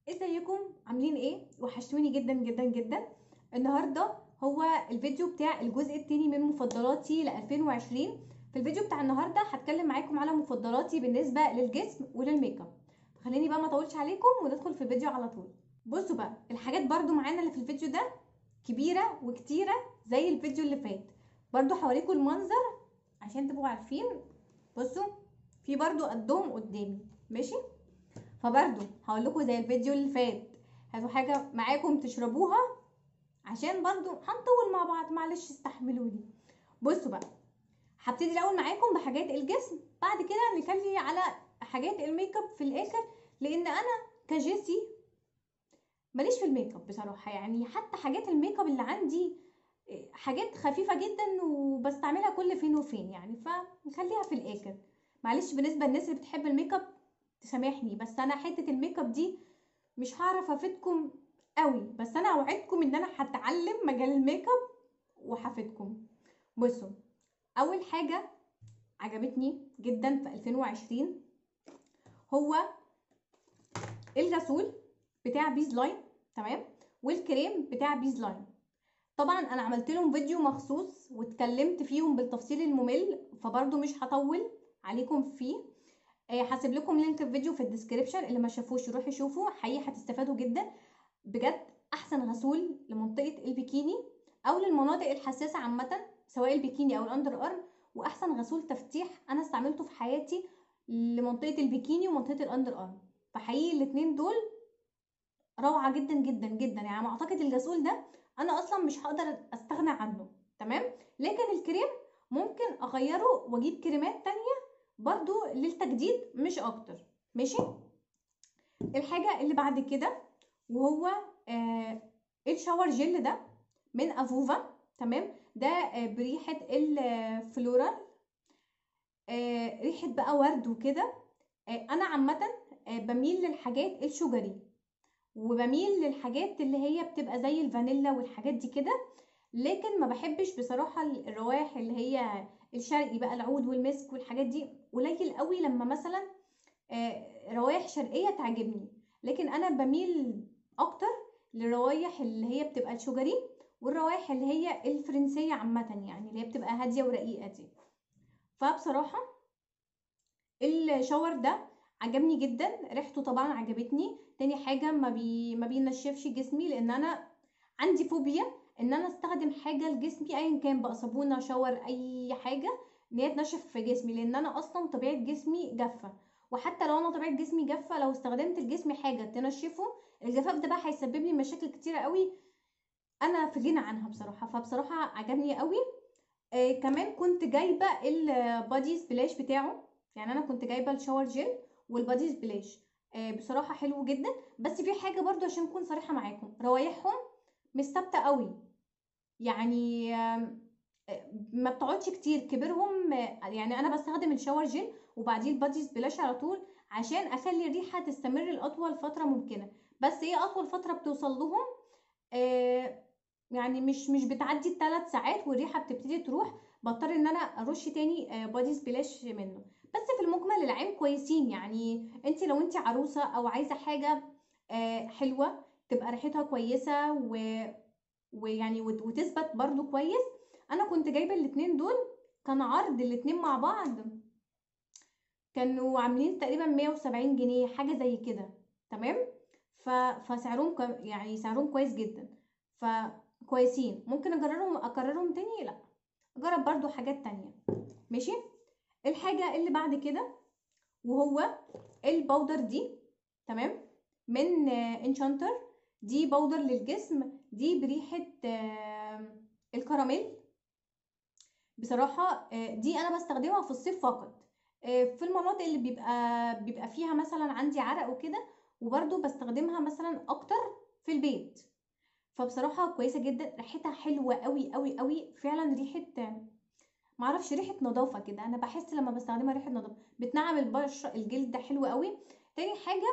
ازيكم عاملين ايه وحشتوني جدا جدا جدا النهارده هو الفيديو بتاع الجزء التاني من مفضلاتي ل 2020 في الفيديو بتاع النهارده هتكلم معاكم على مفضلاتي بالنسبه للجسم وللميك اب خليني بقى ما اطولش عليكم وندخل في الفيديو على طول بصوا بقى الحاجات برضو معانا اللي في الفيديو ده كبيره وكتيره زي الفيديو اللي فات برضو هوريكم المنظر عشان تبقوا عارفين بصوا في برضو قدهم قدامي ماشي فبرضو هقول لكم زي الفيديو اللي فات هاتوا حاجه معاكم تشربوها عشان برضو هنطول مع بعض معلش استحملوني بصوا بقى هبتدي الاول معاكم بحاجات الجسم بعد كده نخلي على حاجات الميك اب في الاخر لان انا كجيسي ماليش في الميك اب بصراحه يعني حتى حاجات الميك اب اللي عندي حاجات خفيفه جدا وبستعملها كل فين وفين يعني فنخليها في الاخر معلش بالنسبه للناس اللي بتحب الميك اب تسامحني بس انا حته الميك اب دي مش هعرف افيدكم قوي بس انا اوعدكم ان انا هتعلم مجال الميك اب وهفيدكم بصوا اول حاجه عجبتني جدا في 2020 هو الغسول بتاع بيز لاين تمام والكريم بتاع بيز لاين طبعا انا عملت لهم فيديو مخصوص واتكلمت فيهم بالتفصيل الممل فبرضو مش هطول عليكم فيه هسيب لكم لينك الفيديو في الديسكريبشن اللي ما شافوش يروح يشوفوا حقيقي هتستفادوا جدا بجد احسن غسول لمنطقه البيكيني او للمناطق الحساسه عامه سواء البيكيني او الاندر ارم واحسن غسول تفتيح انا استعملته في حياتي لمنطقه البيكيني ومنطقه الاندر ارم فحقيقي الاثنين دول روعه جدا جدا جدا يعني ما اعتقد الغسول ده انا اصلا مش هقدر استغنى عنه تمام لكن الكريم ممكن اغيره واجيب كريمات تانية برضو للتجديد مش اكتر ماشي الحاجة اللي بعد كده وهو آه الشاور جل ده من افوفا تمام ده آه بريحة الفلورال آه ريحة بقى ورد وكده آه انا عامة آه بميل للحاجات الشجري وبميل للحاجات اللي هي بتبقى زي الفانيلا والحاجات دي كده لكن ما بحبش بصراحة الروائح اللي هي الشرقي بقى العود والمسك والحاجات دي قليل قوي لما مثلا روائح شرقيه تعجبني لكن انا بميل اكتر للروايح اللي هي بتبقى الشجري والروائح اللي هي الفرنسيه عامه يعني اللي هي بتبقى هاديه ورقيقه دي فبصراحه الشاور ده عجبني جدا ريحته طبعا عجبتني تاني حاجه ما بي ما بينشفش جسمي لان انا عندي فوبيا ان انا استخدم حاجه لجسمي ايا كان بقى صابونه شاور اي حاجه ان هي تنشف في جسمي لان انا اصلا طبيعه جسمي جافه وحتى لو انا طبيعه جسمي جافه لو استخدمت لجسمي حاجه تنشفه الجفاف ده بقى هيسبب لي مشاكل كتيره قوي انا في غنى عنها بصراحه فبصراحه عجبني قوي آه كمان كنت جايبه البادي سبلاش بتاعه يعني انا كنت جايبه الشاور جل والبادي سبلاش آه بصراحه حلو جدا بس في حاجه برضو عشان اكون صريحه معاكم روايحهم مش ثابته قوي يعني ما بتقعدش كتير كبرهم يعني انا بستخدم الشاور جل وبعدين البادي سبلاش على طول عشان اخلي الريحه تستمر لاطول فتره ممكنه بس ايه اطول فتره بتوصل لهم آه يعني مش مش بتعدي الثلاث ساعات والريحه بتبتدي تروح بضطر ان انا ارش تاني آه بادي سبلاش منه بس في المجمل العام كويسين يعني انت لو انت عروسه او عايزه حاجه آه حلوه تبقى ريحتها كويسه و ويعني وتثبت برضو كويس انا كنت جايبه الاتنين دول كان عرض الاتنين مع بعض كانوا عاملين تقريبا 170 جنيه حاجه زي كده تمام ف... فسعرهم ك... يعني سعرهم كويس جدا فكويسين ممكن اكررهم اكررهم تاني لا اجرب برضو حاجات تانية ماشي الحاجه اللي بعد كده وهو البودر دي تمام من انشانتر دي بودر للجسم دي بريحه الكراميل بصراحه دي انا بستخدمها في الصيف فقط في المناطق اللي بيبقى بيبقى فيها مثلا عندي عرق وكده وبرده بستخدمها مثلا اكتر في البيت فبصراحه كويسه جدا ريحتها حلوه قوي قوي قوي فعلا ريحه معرفش ريحه نظافه كده انا بحس لما بستخدمها ريحه نظافه بتنعم البشره الجلد ده حلو قوي تاني حاجه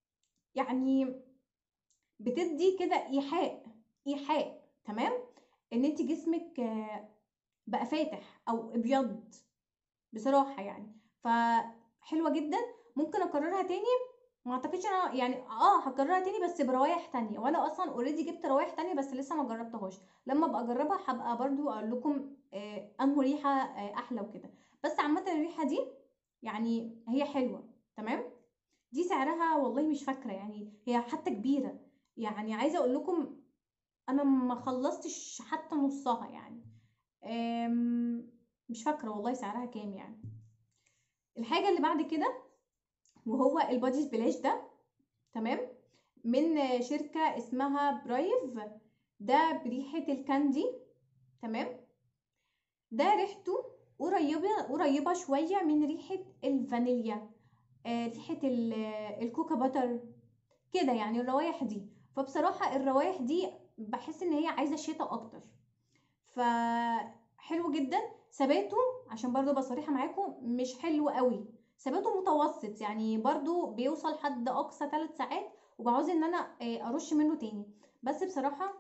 يعني بتدي كده ايحاء ايحاء تمام ان انت جسمك بقى فاتح او ابيض بصراحه يعني فحلوه جدا ممكن اكررها تاني ما اعتقدش انا يعني اه هكررها تاني بس بروايح تانية وانا اصلا اوريدي جبت روايح تانية بس لسه ما جربتهاش لما ابقى اجربها هبقى برضو اقول لكم آه انه ريحه آه احلى وكده بس عامه الريحه دي يعني هي حلوه تمام دي سعرها والله مش فاكره يعني هي حتى كبيره يعني عايزه اقول لكم انا ما خلصتش حتى نصها يعني آم، مش فاكره والله سعرها كام يعني الحاجه اللي بعد كده وهو البادي سبلاش ده تمام من شركه اسمها برايف ده بريحه الكاندي تمام ده ريحته قريبه قريبه شويه من ريحه الفانيليا آه، ريحه ال- الكوكا باتر كده يعني الروايح دي فبصراحه الروايح دي بحس ان هي عايزه شتاء اكتر فحلو جدا ثباته عشان برضو ابقى صريحه معاكم مش حلو قوي ثباته متوسط يعني برضو بيوصل حد اقصى 3 ساعات وبعوز ان انا آه، ارش منه تاني بس بصراحه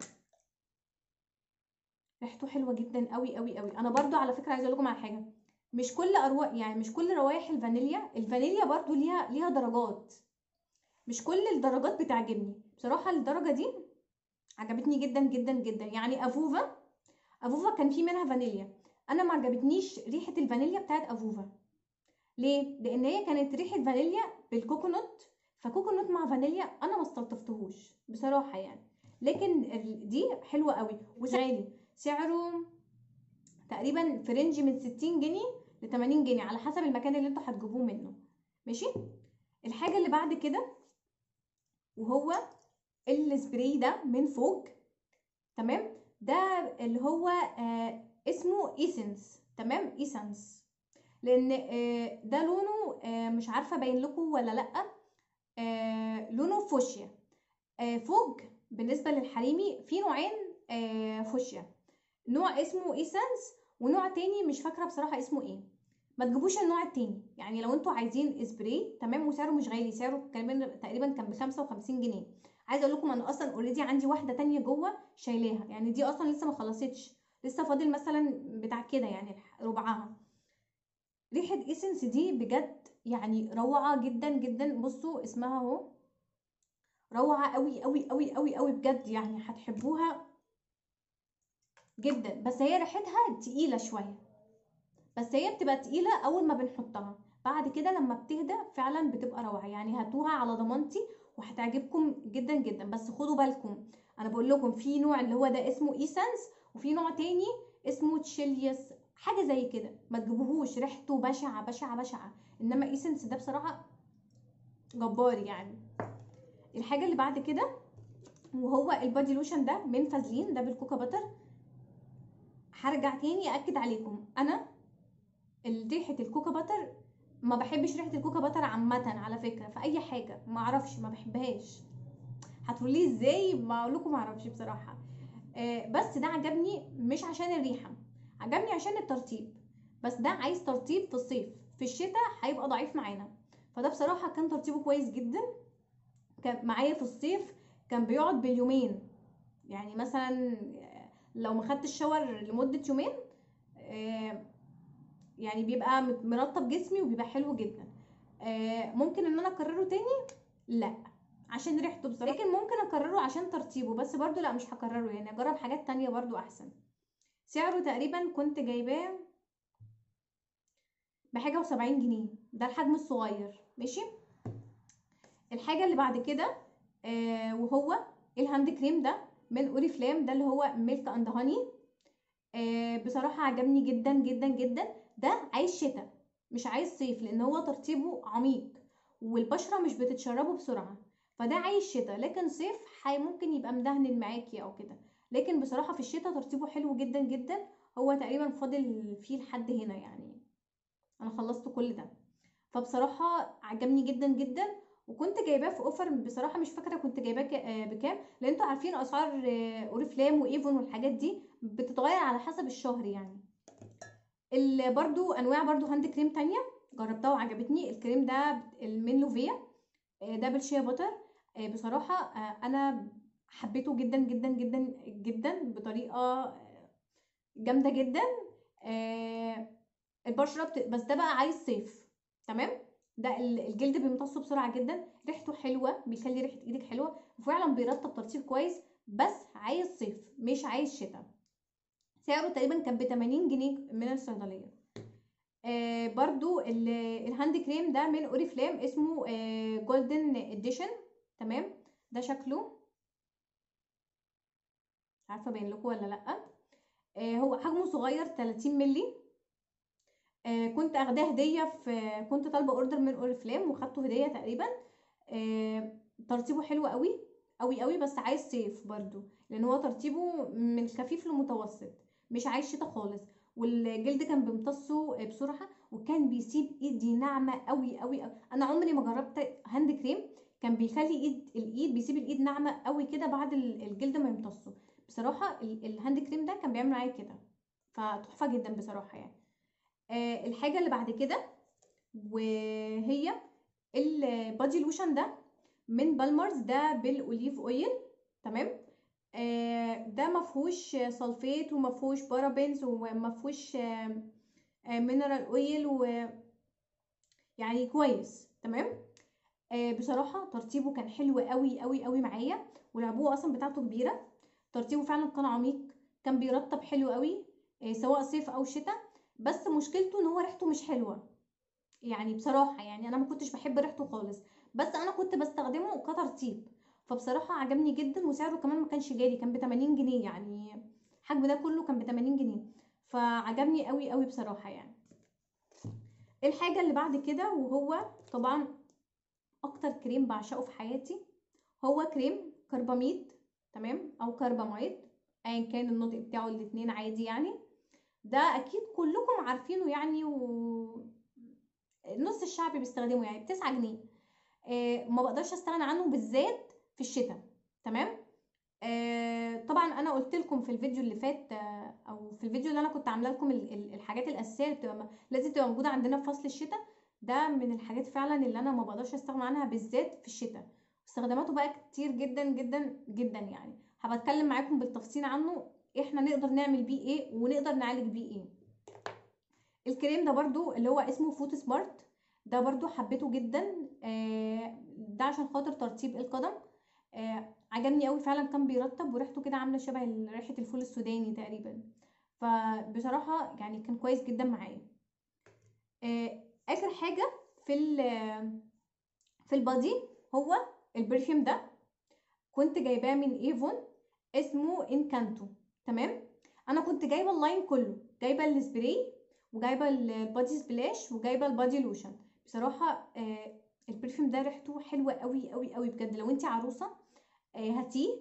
ريحته حلوه جدا قوي قوي قوي انا برضو على فكره عايزه اقول لكم على حاجه مش كل اروق يعني مش كل روايح الفانيليا الفانيليا برضو ليها ليها درجات مش كل الدرجات بتعجبني بصراحه الدرجه دي عجبتني جدا جدا جدا يعني افوفا افوفا كان في منها فانيليا انا ما عجبتنيش ريحه الفانيليا بتاعت افوفا ليه لان هي كانت ريحه فانيليا بالكوكونات فكوكونات مع فانيليا انا ما استلطفتهوش بصراحه يعني لكن ال- دي حلوه قوي وغالي سعره تقريبا في رينج من 60 جنيه ل 80 جنيه على حسب المكان اللي انتوا هتجيبوه منه ماشي الحاجه اللي بعد كده وهو السبراي ده من فوق تمام ده اللي هو آه اسمه ايسنس تمام ايسنس لان آه ده لونه آه مش عارفه باين لكم ولا لا آه لونه فوشيا آه فوق بالنسبه للحريمي في نوعين آه فوشيا نوع اسمه ايسنس ونوع تاني مش فاكره بصراحه اسمه ايه ما تجيبوش النوع التاني يعني لو انتوا عايزين سبراي تمام وسعره مش غالي سعره كمان تقريبا كان ب 55 جنيه عايزه اقول لكم انا اصلا اوريدي عندي واحده تانية جوه شايلاها يعني دي اصلا لسه ما خلصتش لسه فاضل مثلا بتاع كده يعني ربعها ريحه ايسنس دي بجد يعني روعه جدا جدا بصوا اسمها اهو روعه قوي قوي قوي قوي قوي بجد يعني هتحبوها جدا بس هي ريحتها تقيله شويه بس هي بتبقى تقيله اول ما بنحطها بعد كده لما بتهدى فعلا بتبقى روعه يعني هاتوها على ضمانتي وهتعجبكم جدا جدا بس خدوا بالكم انا بقول لكم في نوع اللي هو ده اسمه ايسنس وفي نوع تاني اسمه تشيليوس حاجه زي كده ما تجيبوهوش ريحته بشعه بشعه بشعه انما ايسنس ده بصراحه جبار يعني الحاجه اللي بعد كده وهو البادي لوشن ده من فازلين ده بالكوكا باتر هرجع تاني اكد عليكم انا ال- ريحه الكوكا باتر ما بحبش ريحه الكوكا باتر عامه على فكره في اي حاجه ما اعرفش ما بحبهاش هتقولي ازاي ما اقول لكم ما اعرفش بصراحه آه بس ده عجبني مش عشان الريحه عجبني عشان الترطيب بس ده عايز ترطيب في الصيف في الشتاء هيبقى ضعيف معانا فده بصراحه كان ترطيبه كويس جدا كان معايا في الصيف كان بيقعد باليومين يعني مثلا آه، لو ما خدتش شاور لمده يومين آه، يعني بيبقى مت- مرطب جسمي وبيبقى حلو جدا آه، ممكن ان انا اكرره تاني لا عشان ريحته بصراحه لكن ممكن اكرره عشان ترطيبه بس برضو لا مش هكرره يعني اجرب حاجات تانية برضو احسن سعره تقريبا كنت جايباه بحاجة وسبعين جنيه ده الحجم الصغير ماشي الحاجة اللي بعد كده آه وهو الهاند كريم ده من اوريفلام ده اللي هو ميلك اند هاني آه بصراحة عجبني جدا جدا جدا ده عايز شتاء مش عايز صيف لان هو ترطيبه عميق والبشرة مش بتتشربه بسرعة فده عايز شتاء لكن صيف حي ممكن يبقى مدهن معاكي او كده لكن بصراحة في الشتاء ترطيبه حلو جدا جدا هو تقريبا فاضل فيه لحد هنا يعني انا خلصت كل ده فبصراحة عجبني جدا جدا وكنت جايباه في اوفر بصراحة مش فاكرة كنت جايباه ك- آه بكام لان انتوا عارفين اسعار آه، اوريفلام وايفون والحاجات دي بتتغير على حسب الشهر يعني ال- برضو انواع برضو هاند كريم تانية جربتها وعجبتني الكريم ده من لوفيا آه، ده بالشيا باتر آه، بصراحة آه، انا حبيته جدا جدا جدا جدا بطريقة آه، جامدة جدا آه، البشرة بت... بس ده بقى عايز صيف تمام ده ال- الجلد بيمتص بسرعه جدا ريحته حلوه بيخلي ريحه ايدك حلوه وفعلا بيرطب ترطيب كويس بس عايز صيف مش عايز شتاء سعره تقريبا كان ب 80 جنيه من الصيدليه آه برضو ال- الهاند كريم ده من اوريفلام اسمه آه جولدن اديشن تمام ده شكله مش عارفه باين لكم ولا لا آه هو حجمه صغير 30 مللي آه كنت اخداه هديه في كنت طالبه اوردر من اوريفلام وخدته هديه تقريبا آه ترطيبه حلو قوي قوي قوي بس عايز صيف برضو لان هو ترطيبه من خفيف لمتوسط مش عايز شتا خالص والجلد كان بيمتصه بسرعه وكان بيسيب ايدي ناعمه قوي قوي قوي. انا عمري ما جربت هاند كريم كان بيخلي ايد الايد بيسيب الايد ناعمه قوي كده بعد ال- الجلد ما يمتصه بصراحه ال- الهاند كريم ده كان بيعمل معايا كده فتحفه جدا بصراحه يعني آه الحاجه اللي بعد كده وهي البادي لوشن ده من بالمرز ده بالاوليف اويل تمام آه ده مفهوش سلفيت ومفهوش بارابينز ومفهوش مينرال اويل و يعني كويس تمام آه بصراحه ترطيبه كان حلو قوي قوي قوي معايا والعبوه اصلا بتاعته كبيره ترطيبه فعلا كان عميق كان بيرطب حلو قوي آه سواء صيف او شتاء بس مشكلته ان هو ريحته مش حلوه يعني بصراحه يعني انا ما كنتش بحب ريحته خالص بس انا كنت بستخدمه كترطيب فبصراحه عجبني جدا وسعره كمان ما كانش غالي كان ب 80 جنيه يعني الحجم ده كله كان ب 80 جنيه فعجبني قوي قوي بصراحه يعني الحاجه اللي بعد كده وهو طبعا اكتر كريم بعشقه في حياتي هو كريم كرباميد تمام او كرباميد ايا كان النطق بتاعه الاتنين عادي يعني ده اكيد كلكم عارفينه يعني و نص الشعب بيستخدمه يعني بتسعة جنيه آه ما بقدرش استغنى عنه بالذات في الشتاء تمام آه طبعا انا قلت لكم في الفيديو اللي فات آه او في الفيديو اللي انا كنت عامله لكم ال- ال- الحاجات الاساسيه اللي بتبقى م- لازم تبقى موجوده عندنا في فصل الشتاء ده من الحاجات فعلا اللي انا ما بقدرش استغنى عنها بالذات في الشتاء استخداماته بقى كتير جدا جدا جدا يعني هبقى اتكلم معاكم بالتفصيل عنه احنا نقدر نعمل بيه ايه ونقدر نعالج بيه ايه الكريم ده برضو اللي هو اسمه فوت سمارت ده برضو حبيته جدا آه، ده عشان خاطر ترطيب القدم آه، عجبني قوي فعلا كان بيرطب وريحته كده عامله شبه ال- ريحه الفول السوداني تقريبا فبصراحه يعني كان كويس جدا معايا آه، اخر حاجه في ال- في البادي هو البرفيوم ده كنت جايباه من ايفون اسمه انكانتو تمام انا كنت جايبه اللاين كله جايبه السبراي وجايبه البادي سبلاش وجايبه البادي لوشن بصراحه آه البرفيوم ده ريحته حلوه قوي قوي قوي بجد لو انت عروسه آه هاتيه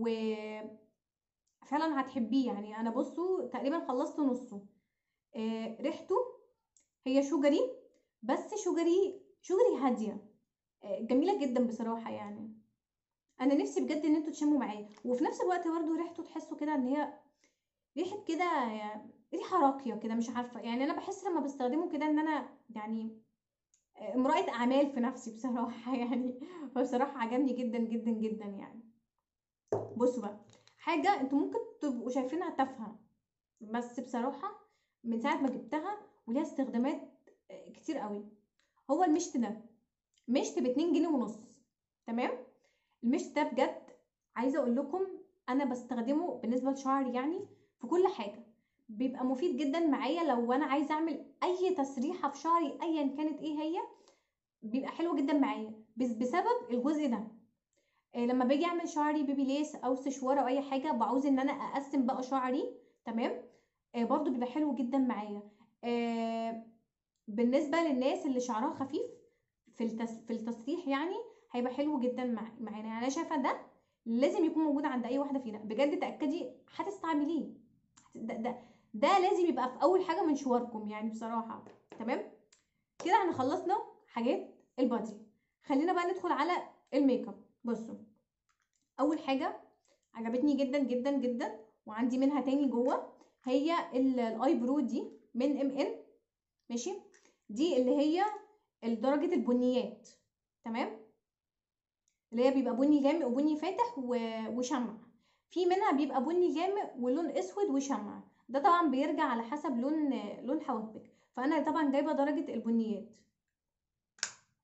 وفعلا هتحبيه يعني انا بصوا تقريبا خلصت نصه آه ريحته هي شجري بس شجري شجري هاديه آه جميله جدا بصراحه يعني انا نفسي بجد ان انتوا تشموا معايا وفي نفس الوقت برضه ريحته تحسوا كده ان هي ريحه كده ريحه راقيه كده مش عارفه يعني انا بحس لما بستخدمه كده ان انا يعني امرأة اعمال في نفسي بصراحه يعني فبصراحه عجبني جدا جدا جدا يعني بصوا بقى حاجه انتوا ممكن تبقوا شايفينها تافهه بس بصراحه من ساعه ما جبتها وليها استخدامات كتير قوي هو المشط ده مشط ب 2 جنيه ونص تمام المشط ده بجد عايزه اقول لكم انا بستخدمه بالنسبه لشعري يعني في كل حاجه بيبقى مفيد جدا معايا لو انا عايزه اعمل اي تسريحه في شعري ايا كانت ايه هي بيبقى حلو جدا معايا بس بسبب الجزء ده إيه لما باجي اعمل شعري بيبي ليس او سشوار او اي حاجه بعوز ان انا اقسم بقى شعري تمام إيه برضو بيبقى حلو جدا معايا إيه بالنسبه للناس اللي شعرها خفيف في التس... في التسريح يعني هيبقى حلو جدا مع... معانا يعني انا شايفه ده لازم يكون موجود عند اي واحده فينا بجد تاكدي هتستعمليه ده, ده ده لازم يبقى في اول حاجه من شواركم يعني بصراحه تمام كده احنا خلصنا حاجات البادي خلينا بقى ندخل على الميك اب بصوا اول حاجه عجبتني جدا جدا جدا وعندي منها تاني جوه هي الاي برو دي من ام ان ماشي دي اللي هي درجه البنيات تمام اللي هي بيبقى بني غامق وبني فاتح وشمع في منها بيبقى بني غامق ولون اسود وشمع ده طبعا بيرجع على حسب لون لون حواجبك فانا طبعا جايبه درجه البنيات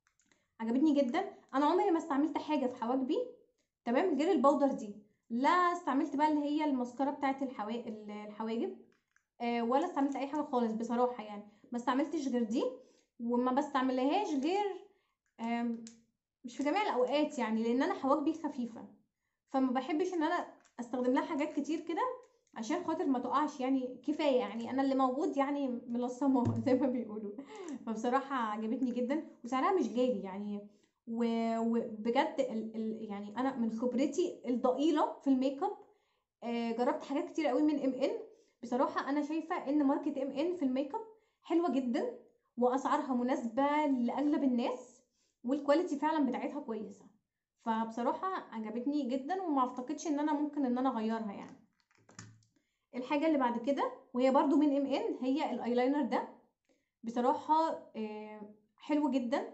عجبتني جدا انا عمري ما استعملت حاجه في حواجبي تمام غير البودر دي لا استعملت بقى اللي هي الماسكارا بتاعت الحوا... الحواجب آه ولا استعملت اي حاجه خالص بصراحه يعني ما استعملتش غير دي وما بستعملهاش غير آم، مش في جميع الاوقات يعني لان انا حواجبي خفيفه فما بحبش ان انا استخدم لها حاجات كتير كده عشان خاطر ما تقعش يعني كفايه يعني انا اللي موجود يعني ملصماها زي ما بيقولوا فبصراحه عجبتني جدا وسعرها مش غالي يعني و- وبجد ال ال يعني انا من خبرتي الضئيله في الميك اب آه، جربت حاجات كتير قوي من ام ان بصراحه انا شايفه ان ماركه ام ان في الميك اب حلوه جدا واسعارها مناسبه لاغلب الناس والكواليتي فعلا بتاعتها كويسه فبصراحه عجبتني جدا وما اعتقدش ان انا ممكن ان انا اغيرها يعني الحاجه اللي بعد كده وهي برضو من ام ان هي الايلاينر ده بصراحه آه، حلو جدا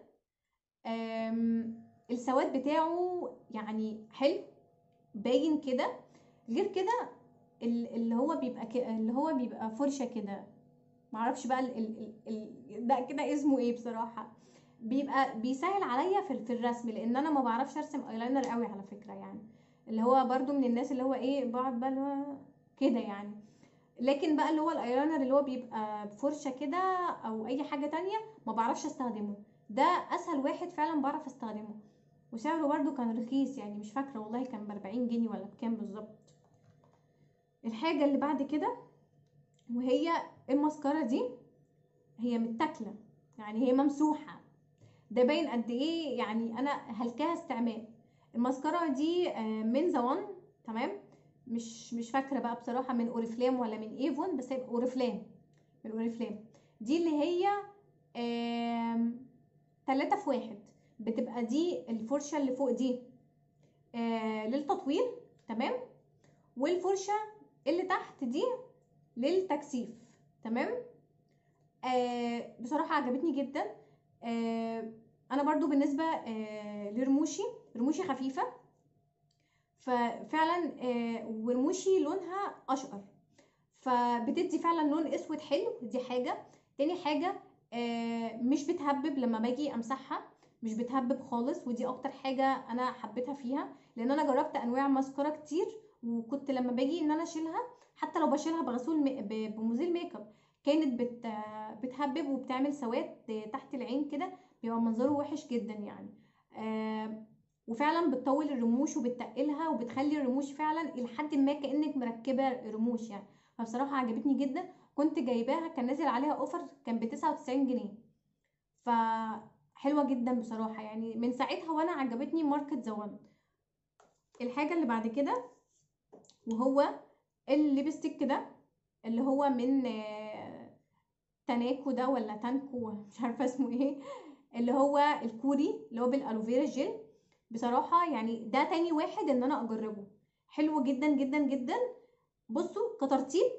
آم، السواد بتاعه يعني حلو باين كده غير كده ال- اللي هو بيبقى ك... اللي هو بيبقى فرشه كده معرفش بقى ال... ال... ال... ال... ده كده اسمه ايه بصراحه بيبقى بيسهل عليا في في الرسم لان انا ما بعرفش ارسم ايلاينر قوي على فكره يعني اللي هو برضو من الناس اللي هو ايه بقعد بقى اللي هو كده يعني لكن بقى اللي هو الايلاينر اللي هو بيبقى بفرشه كده او اي حاجه تانية ما بعرفش استخدمه ده اسهل واحد فعلا بعرف استخدمه وسعره برضو كان رخيص يعني مش فاكره والله كان ب 40 جنيه ولا بكام بالظبط الحاجه اللي بعد كده وهي الماسكارا دي هي متاكله يعني هي ممسوحه ده باين قد ايه يعني انا هلكاها استعمال الماسكارا دي آه، من زوان تمام مش مش فاكره بقى بصراحه من اوريفلام ولا من ايفون بس هي اوريفلام من اوريفلام دي اللي هي آم، تلاتة في واحد بتبقى دي الفرشه اللي فوق دي آه للتطويل تمام والفرشه اللي تحت دي للتكثيف تمام آه بصراحه عجبتني جدا آه انا برضو بالنسبه آه لرموشي رموشي خفيفه ففعلا آه ورموشي لونها اشقر فبتدي فعلا لون اسود حلو دي حاجه تاني حاجه آه مش بتهبب لما باجي امسحها مش بتهبب خالص ودي اكتر حاجه انا حبيتها فيها لان انا جربت انواع ماسكارا كتير وكنت لما باجي ان انا اشيلها حتى لو بشيلها بغسول مي- ب- بمزيل ميك اب كانت بت بتهبب وبتعمل سواد تحت العين كده بيبقى منظره وحش جدا يعني آه وفعلا بتطول الرموش وبتقلها وبتخلي الرموش فعلا الى حد ما كانك مركبه رموش يعني فبصراحه عجبتني جدا كنت جايباها كان نازل عليها اوفر كان ب 99 جنيه فحلوه جدا بصراحه يعني من ساعتها وانا عجبتني ماركه زوان الحاجه اللي بعد كده وهو الليبستيك ده اللي هو من آه، تاناكو ده ولا تانكو مش عارفه اسمه ايه اللي هو الكوري اللي هو بالالوفيرا جيل بصراحه يعني ده تاني واحد ان انا اجربه حلو جدا جدا جدا بصوا كترتيب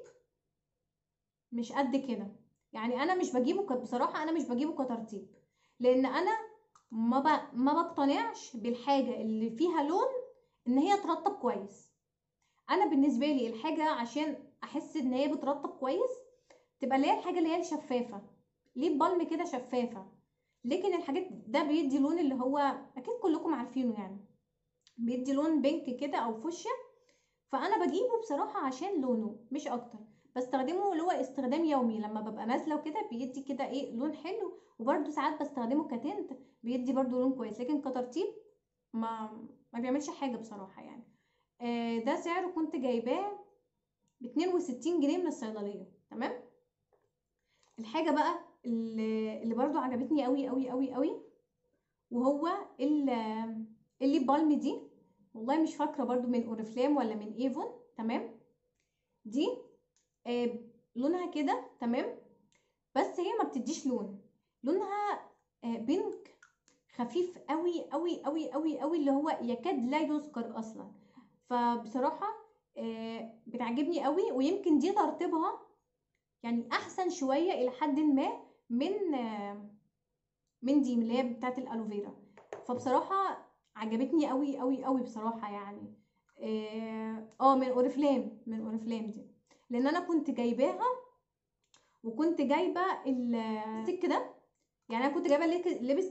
مش قد كده يعني انا مش بجيبه ك- بصراحه انا مش بجيبه كترتيب لان انا ما ب... ما بقتنعش بالحاجه اللي فيها لون ان هي ترطب كويس انا بالنسبه لي الحاجه عشان احس ان هي بترطب كويس تبقى اللي هي الحاجه اللي هي الشفافه ليه بالم كده شفافه لكن الحاجات ده بيدي لون اللي هو اكيد كلكم عارفينه يعني بيدي لون بينك كده او فوشيا فانا بجيبه بصراحه عشان لونه مش اكتر بستخدمه اللي هو استخدام يومي لما ببقى نازله وكده بيدي كده ايه لون حلو وبرده ساعات بستخدمه كتنت بيدي برده لون كويس لكن كترتيب ما ما بيعملش حاجه بصراحه يعني آه ده سعره كنت جايباه ب 62 جنيه من الصيدليه تمام الحاجه بقى اللي, اللي برضو عجبتني قوي قوي قوي قوي وهو ال- الليب بالم دي والله مش فاكره برضو من اوريفلام ولا من ايفون تمام دي آه لونها كده تمام بس هي ما بتديش لون لونها آه بينك خفيف قوي قوي قوي قوي قوي اللي هو يكاد لا يذكر اصلا فبصراحه آه بتعجبني قوي ويمكن دي ترطيبها يعني احسن شويه الى حد ما من آه من دي من اللي هي بتاعه الالوفيرا فبصراحه عجبتني قوي قوي قوي بصراحه يعني اه آه، من اوريفلام من اوريفلام دي لان انا كنت جايباها وكنت جايبه الليبستيك ده يعني انا كنت جايبه الليك- الليبستيك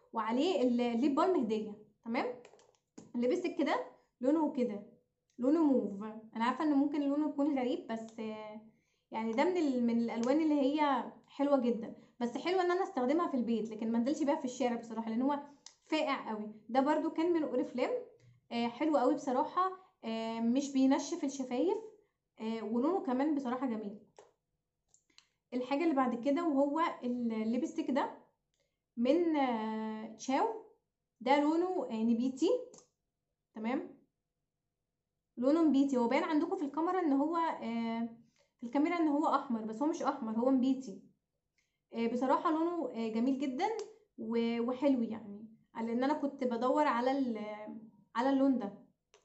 وعليه ال- الليب بالم هديه تمام الليبستيك كده لونه كده لونه موف انا عارفه ان ممكن لونه يكون غريب بس آه، يعني ده من ال... من الالوان اللي هي حلوه جدا بس حلوه ان انا استخدمها في البيت لكن ما انزلش بيها في الشارع بصراحه لان هو فاقع قوي ده برضو كان من اوريفليم آه حلو قوي بصراحه آه مش بينشف الشفايف آه ولونه كمان بصراحه جميل الحاجه اللي بعد كده وهو الليبستيك ده من آه تشاو ده لونه آه نبيتي تمام لونه نبيتي هو باين عندكم في الكاميرا ان هو آه في الكاميرا ان هو احمر بس هو مش احمر هو نبيتي آه بصراحه لونه آه جميل جدا و- وحلو يعني لان انا كنت بدور على ال- على اللون ده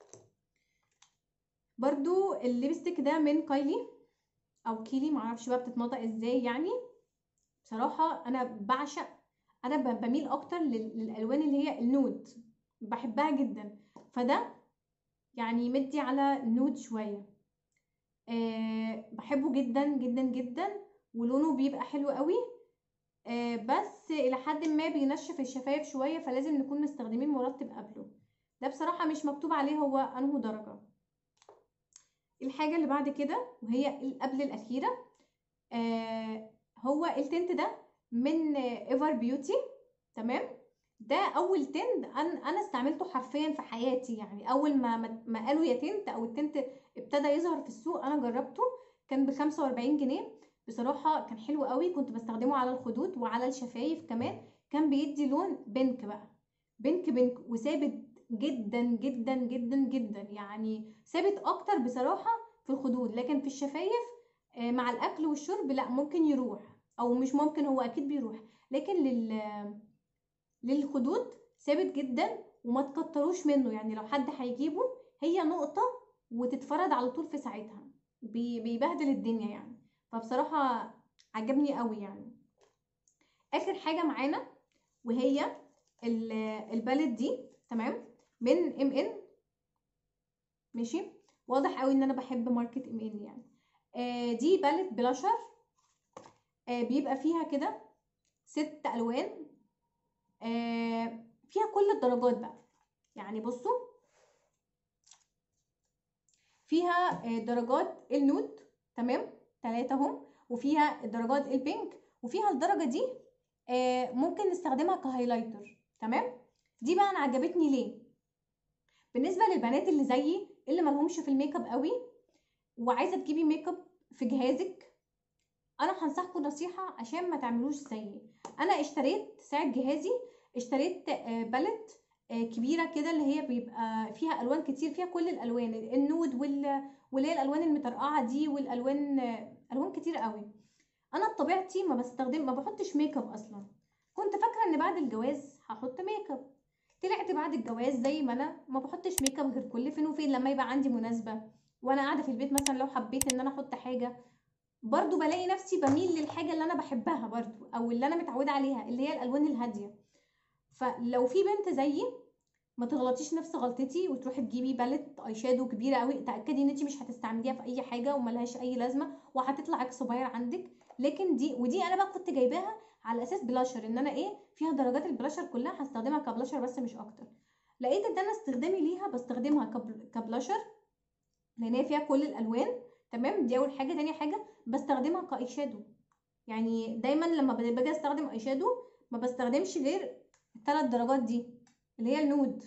برضو الليبستيك ده من كايلي او كيلي معرفش بقى بتتنطق ازاي يعني بصراحه انا بعشق انا ب- بميل اكتر لل- للالوان اللي هي النود بحبها جدا فده يعني مدي على نود شويه أه بحبه جدا جدا جدا ولونه بيبقى حلو قوي أه بس الى حد ما بينشف الشفايف شويه فلازم نكون مستخدمين مرطب قبله ده بصراحه مش مكتوب عليه هو انه درجه الحاجه اللي بعد كده وهي اللي قبل الاخيره أه هو التنت ده من ايفر بيوتي تمام ده اول تنت انا انا استعملته حرفيا في حياتي يعني اول ما ما- ما قالوا يا تنت او التنت ابتدى يظهر في السوق انا جربته كان ب 45 جنيه بصراحه كان حلو قوي كنت بستخدمه على الخدود وعلى الشفايف كمان كان بيدي لون بينك بقى بينك بينك وثابت جدا جدا جدا جدا يعني ثابت اكتر بصراحه في الخدود لكن في الشفايف آه، مع الاكل والشرب لا ممكن يروح او مش ممكن هو اكيد بيروح لكن لل للخدود ثابت جدا وما تكتروش منه يعني لو حد هيجيبه هي نقطة وتتفرد على طول في ساعتها بي- بيبهدل الدنيا يعني فبصراحة عجبني قوي يعني اخر حاجة معانا وهي ال- البالت دي تمام من ام ان ماشي واضح قوي ان انا بحب ماركة ام ان يعني آه دي بالت بلاشر آه بيبقى فيها كده ست الوان آه فيها كل الدرجات بقى يعني بصوا فيها آه، درجات النود تمام تلاتة اهم وفيها درجات البينك وفيها الدرجة دي آه، ممكن نستخدمها كهايلايتر تمام دي بقى انا عجبتني ليه بالنسبة للبنات اللي زيي اللي ملهمش في الميك اب قوي وعايزة تجيبي ميك اب في جهازك انا هنصحكم نصيحة عشان ما تعملوش زيي انا اشتريت ساعة جهازي اشتريت آه، بالت آه، كبيره كده اللي هي بيبقى فيها الوان كتير فيها كل الالوان النود وال واللي هي الالوان المطرقعه دي والالوان آه، الوان كتير قوي انا بطبيعتي ما بستخدم ما بحطش ميك اب اصلا كنت فاكره ان بعد الجواز هحط ميك اب طلعت بعد الجواز زي ما انا ما بحطش ميك اب غير كل فين وفين لما يبقى عندي مناسبه وانا قاعده في البيت مثلا لو حبيت ان انا احط حاجه برضو بلاقي نفسي بميل للحاجه اللي انا بحبها برضو او اللي انا متعوده عليها اللي هي الالوان الهاديه فلو في بنت زيي ما تغلطيش نفس غلطتي وتروحي تجيبي باليت اي شادو كبيره قوي تاكدي ان انت مش هتستعمليها في اي حاجه وملهاش اي لازمه وهتطلع عكس صغير عندك لكن دي ودي انا بقى كنت جايباها على اساس بلاشر ان انا ايه فيها درجات البلاشر كلها هستخدمها كبلاشر بس مش اكتر لقيت ان انا استخدامي ليها بستخدمها كبل- كبلاشر لان هي فيها كل الالوان تمام دي اول حاجه تاني حاجه بستخدمها كاي شادو يعني دايما لما باجي استخدم اي شادو ما بستخدمش غير الثلاث درجات دي اللي هي النود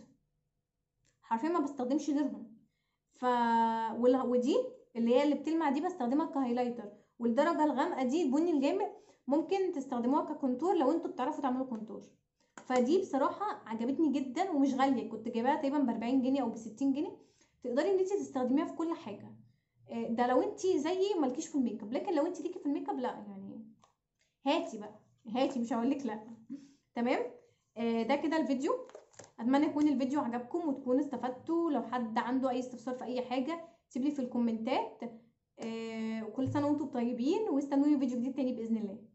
حرفيا ما بستخدمش غيرهم ف وال- ودي اللي هي اللي بتلمع دي بستخدمها كهايلايتر والدرجه الغامقه دي البني الغامق ممكن تستخدموها ككونتور لو انتوا بتعرفوا تعملوا كونتور فدي بصراحه عجبتني جدا ومش غاليه كنت جايباها تقريبا ب 40 جنيه او ب 60 جنيه تقدري ان انت تستخدميها في كل حاجه آه، ده لو انت زيي مالكيش في الميك اب لكن لو انت ليكي في الميك اب لا يعني هاتي بقى هاتي مش هقول لك لا تمام آه، ده كده الفيديو اتمنى يكون الفيديو عجبكم وتكونوا استفدتوا لو حد عنده اي استفسار في اي حاجه سيب لي في الكومنتات آه، وكل سنه وانتم طيبين واستنوني فيديو جديد تاني باذن الله